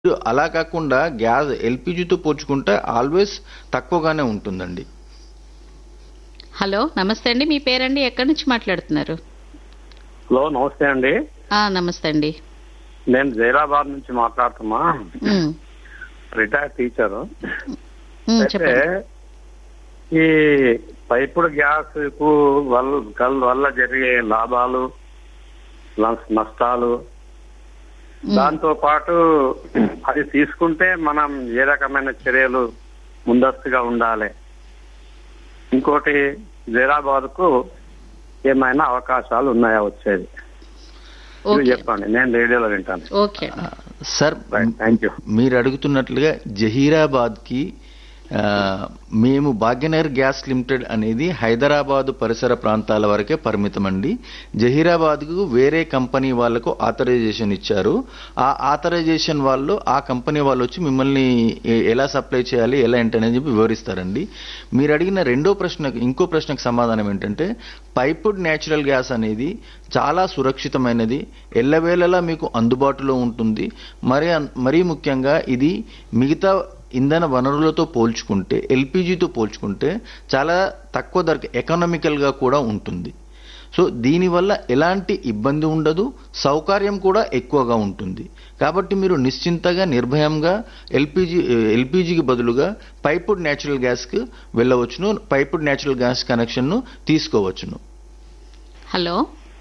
అలా కాకుండా గ్యాస్ ఎల్పిజితో పోల్చుకుంటే ఆల్వేస్ తక్కువగానే ఉంటుందండి హలో నమస్తే అండి మీ పేరండి ఎక్కడి నుంచి మాట్లాడుతున్నారు హలో నమస్తే అండి ఆ, నమస్తే అండి నేను జైరాబాద్ నుంచి మాట్లాడుతున్నా ఉమ్, రిటైర్డ్ టీచర్ ఉమ్, అయితే చెప్పండి ఈ పైపుడు గ్యాస్ కు వల్ల కల్- వల్ల జరిగే లాభాలు నస్- నష్టాలు ఉమ్, దాంతో పాటు అది తీసుకుంటే మనం ఏ రకమైన చర్యలు ముందస్తుగా ఉండాలి ఇంకోటి జైరాబాద్ కు ఏమైనా అవకాశాలు ఉన్నాయా వచ్చేది ఇది ఓకే చెప్పండి నేను రేడియోలో వింటాను ఓకే ఆ, సార్ రైట్ థ్యాంక్ యూ మీరు అడుగుతున్నట్లుగా జహీరాబాద్కి ఆ, మేము భాగ్యనగర్ గ్యాస్ లిమిటెడ్ అనేది హైదరాబాద్ పరిసర ప్రాంతాల వరకే పరిమితం అండి జహీరాబాద్కు వేరే కంపెనీ వాళ్ళకు ఆథరైజేషన్ ఇచ్చారు ఆ ఆథరైజేషన్ వాళ్ళు ఆ కంపెనీ వాళ్ళు వచ్చి మిమ్మల్ని ఎ- ఎలా సప్లై చేయాలి ఎలా ఏంటనేది చెప్పి వివరిస్తారండి మీరు అడిగిన రెండో ప్రశ్నకు ఇంకో ప్రశ్నకు సమాధానం ఏంటంటే పైపుడ్ న్యాచురల్ గ్యాస్ అనేది చాలా సురక్షితమైనది ఎల్లవేళలా మీకు అందుబాటులో ఉంటుంది మరి అన్- మరీ ముఖ్యంగా ఇది మిగతా ఇంధన వనరులతో పోల్చుకుంటే ఎల్పిజితో పోల్చుకుంటే చాలా తక్కువ ధరకు ఎకనామికల్గా కూడా ఉంటుంది సో దీనివల్ల ఎలాంటి ఇబ్బంది ఉండదు సౌకర్యం కూడా ఎక్కువగా ఉంటుంది కాబట్టి మీరు నిశ్చింతగా నిర్భయంగా ఎల్పిజి ఎల్పిజికి బదులుగా పైపుడ్ న్యాచురల్ గ్యాస్కి వెళ్ళవచ్చును పైపుడ్ న్యాచురల్ గ్యాస్ కనెక్షన్ను తీసుకోవచ్చును హలో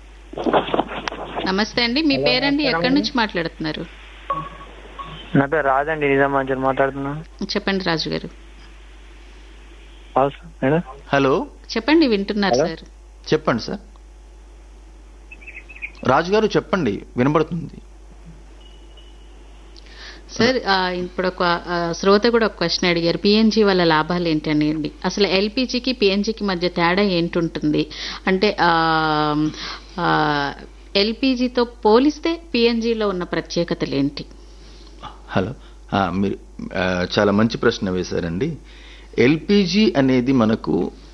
నమస్తే అండి మీ పేరండి ఎక్కడి నుంచి మాట్లాడుతున్నారు నా పేరు రాజండి నిజామాబాద్ నుంచి మాట్లాడుతున్నాను చెప్పండి రాజు గారు అవును సార్ మేడం హలో చెప్పండి వింటున్నారు హలో? సార్ చెప్పండి సార్ రాజుగారు చెప్పండి వినబడుతుంది సార్ ఆ, ఇప్పుడు ఒక ఆ, శ్రోత కూడా ఒక క్వశ్చన్ అడిగారు పిఎన్జి వల్ల లాభాలు ఏంటని అండి అసలు ఎల్పిజికి పిఎన్జికి మధ్య తేడా ఏంటుంటుంది అంటే ఎల్పిజితో పోలిస్తే పిఎన్జిలో ఉన్న ప్రత్యేకతలు ఏంటి హలో ఆ, మీరు ఆ, చాలా మంచి ప్రశ్న వేశారండి ఎల్పిజి అనేది మనకు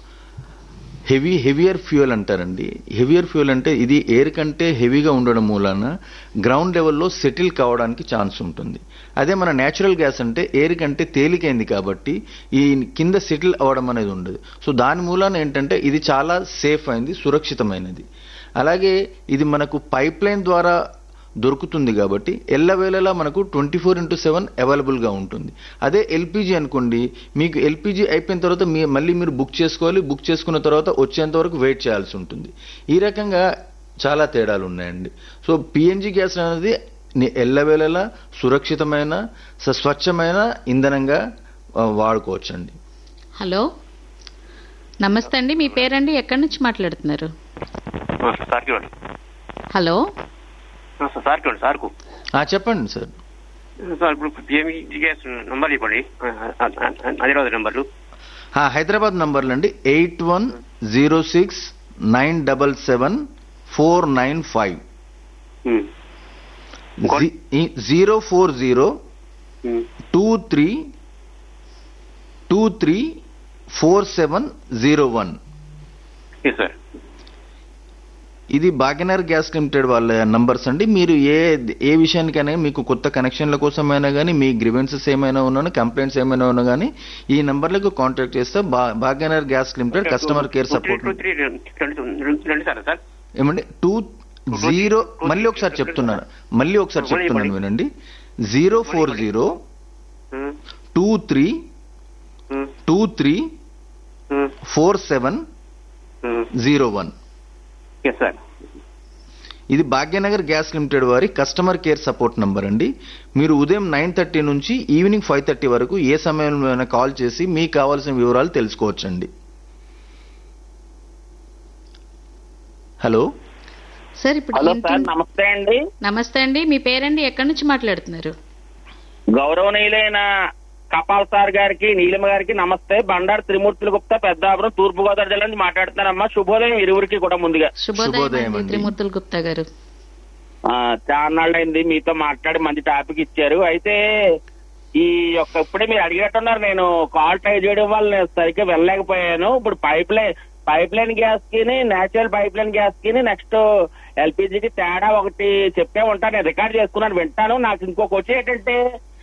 హెవీ హెవియర్ ఫ్యూయల్ అంటారండి హెవియర్ ఫ్యూయల్ అంటే ఇది ఎయిర్ కంటే హెవీగా ఉండడం మూలాన గ్రౌండ్ లెవెల్లో సెటిల్ కావడానికి ఛాన్స్ ఉంటుంది అదే మన న్యాచురల్ గ్యాస్ అంటే ఎయిర్ కంటే తేలికైంది కాబట్టి ఈ కింద సెటిల్ అవ్వడం అనేది ఉండదు సో దాని మూలాన ఏంటంటే ఇది చాలా సేఫ్ అయింది సురక్షితమైనది అలాగే ఇది మనకు పైప్ లైన్ ద్వారా దొరుకుతుంది కాబట్టి ఎల్లవేళలా మనకు ట్వంటీ ఫోర్ ఇంటూ సెవెన్ అవైలబుల్గా ఉంటుంది అదే ఎల్పిజి అనుకోండి మీకు ఎల్పిజి అయిపోయిన తర్వాత మీ మళ్ళీ మీరు బుక్ చేసుకోవాలి బుక్ చేసుకున్న తర్వాత వచ్చేంత వరకు వెయిట్ చేయాల్సి ఉంటుంది ఈ రకంగా చాలా తేడాలు ఉన్నాయండి సో పిఎన్జి గ్యాస్ అనేది ని- ఎల్లవేళలా సురక్షితమైన స- స్వచ్ఛమైన ఇంధనంగా ఆ, వాడుకోవచ్చండి హలో నమస్తే అండి మీ పేరండి ఎక్కడి నుంచి మాట్లాడుతున్నారు సార్కి ఇవ్వండి హలో సార్కి ఇవ్వండి సార్కు ఆ, చెప్పండి సార్ సార్ ఇప్పుడు పిఎంఈ గ్యాస్ నంబర్ ఇవ్వండి హైదరాబాద్ నెంబర్లు ఆ, హైదరాబాద్ నంబర్లు అండి eight one zero six nine double seven four nine five um, ఇంకోటి? Zero four zero um, two three two three four seven zero one yes sir ఇది భాగ్యనగర్ గ్యాస్ లిమిటెడ్ వాళ్ళ numbers అండి మీరు ఏ ఏ విషయానికైనా మీకు కొత్త కనెక్షన్ల కోసమైనా కానీ మీ గ్రివెన్సెస్ ఏమైనా ఉన్నా కంప్లైంట్స్ ఏమైనా ఉన్నా కానీ ఈ నంబర్లకు కాంటాక్ట్ చేస్తే భా- Bhagyanagar gas limited customer care two three support two three రెండు రెండు- రెండు సార్ సార్ ఏమండి టూ జీరో మళ్ళీ ఒకసారి చెప్తున్నాను మళ్ళీ ఒకసారి చెప్తున్నాను వినండి zero four zero um, two three um, two three um, four seven um, zero one yes sir ఇది భాగ్యనగర్ గ్యాస్ లిమిటెడ్ వారి కస్టమర్ కేర్ సపోర్ట్ నంబర్ అండి మీరు ఉదయం నైన్ థర్టీ నుంచి ఈవినింగ్ ఫైవ్ థర్టీ వరకు ఏ సమయంలో అయినా కాల్ చేసి మీకు కావాల్సిన వివరాలు తెలుసుకోవచ్చండి హలో సార్ ఇప్పుడు హలో ఇంటి- సార్ నమస్తే అండి నమస్తే అండి మీ పేరండి ఎక్కడి నుంచి మాట్లాడుతున్నారు గౌరవనీయులైన కపాల్ సార్ గారికి నీలిమ గారికి నమస్తే బండారు త్రిమూర్తుల గుప్తా పెద్దాపురం తూర్పు గోదావరి జిల్లా నుంచి మాట్లాడుతున్నారమ్మా శుభోదయం ఇరువురికి కూడా ముందుగా శుభోదయం శుభోదయం అండి. అండి త్రిమూర్తుల గుప్తా గారు ఆ, చాన్నాళ్ళైంది మీతో మాట్లాడి మంచి టాపిక్ ఇచ్చారు అయితే ఈ యొక్క ఇప్పుడే మీరు అడిగినట్టున్నారు నేను కాల్ ట్రై చేయడం వల్ల నేను సరిగ్గా వెళ్ళలేకపోయాను ఇప్పుడు pipeline pipeline gas కి నేచురల్ పైప్ లైన్ గ్యాస్ కి నెక్స్ట్ ఎల్పిజికి తేడా ఒకటి చెప్పే ఉంటాను నేను రికార్డ్ చేసుకున్నాను వింటాను నాకు ఇంకొక వచ్చి ఏంటంటే